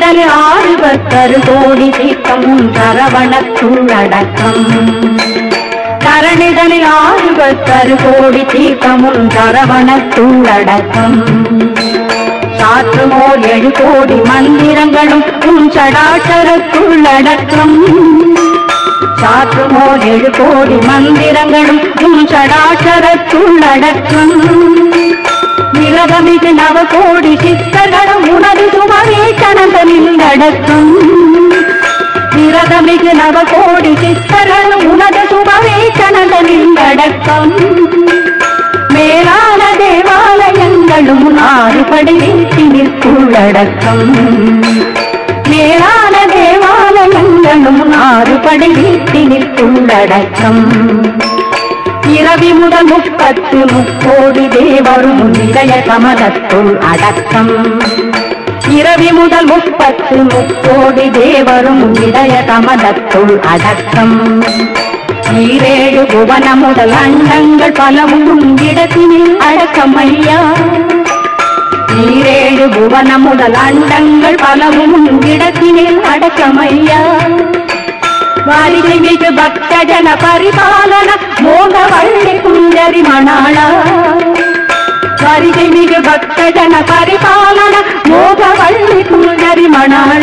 தரணிதல் ஆறுபத்தரு கோடி தீர்த்தம் சரவணத்துள்ளடக்கம் தரணிதனில் ஆறுபத்தரு கோடி தீர்த்தமும் சரவணத்துள்ளடக்கம் சாற்றுமோர் ஏழு கோடி மந்திரங்களும் உன் சடாச்சரத்துள்ளடக்கம் சாற்றுமோர் ஏழு கோடி மந்திரங்களும் உன் சடாச்சரத்துள்ளடக்கம் நிலவமிகு நவ கோடி சித்தர்களும் உனது சுமவே கணதனில் அடக்கம் நிரதமிகு நவ கோடி சித்தர்களும் உனது சுமவே கணதனில் அடக்கம் மேலான தேவாலயங்களும் ஆறுபடை வீட்டினிற்குள்ளடக்கம் மேலான தேவாலயங்களும் ஆறுபடை வீட்டினிற்குள்ளடக்கம் இரவி முதல் முப்பத்து முக்கோடி தேவரும் இதய கமலத்துள் அடக்கம் இரவி முதல் முப்பத்து முக்கோடி தேவரும் இதய கமலத்துள் அடக்கம் ஈரேழு புவன முதல் அண்டங்கள் பலவும் இடத்தினில் அடக்கம் ஐயா ஈரேழு புவன முதல் அண்டங்கள் பலவும் இடத்தினில் அடக்கம் ஐயா வாரிகை மிகு பக்த ஜன பரிபாலன மோக வள்ளி குஞ்சரி மணாள வாரிகை மிகு பக்த ஜன பரிபாலன மோக வள்ளி குஞ்சரி மணாள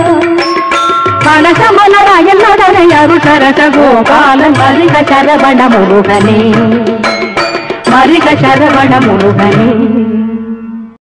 மனசமலராயல் நடனை அருசரச கோபாலன் மருக சரவண முருகனே மருக சரவண முருகனே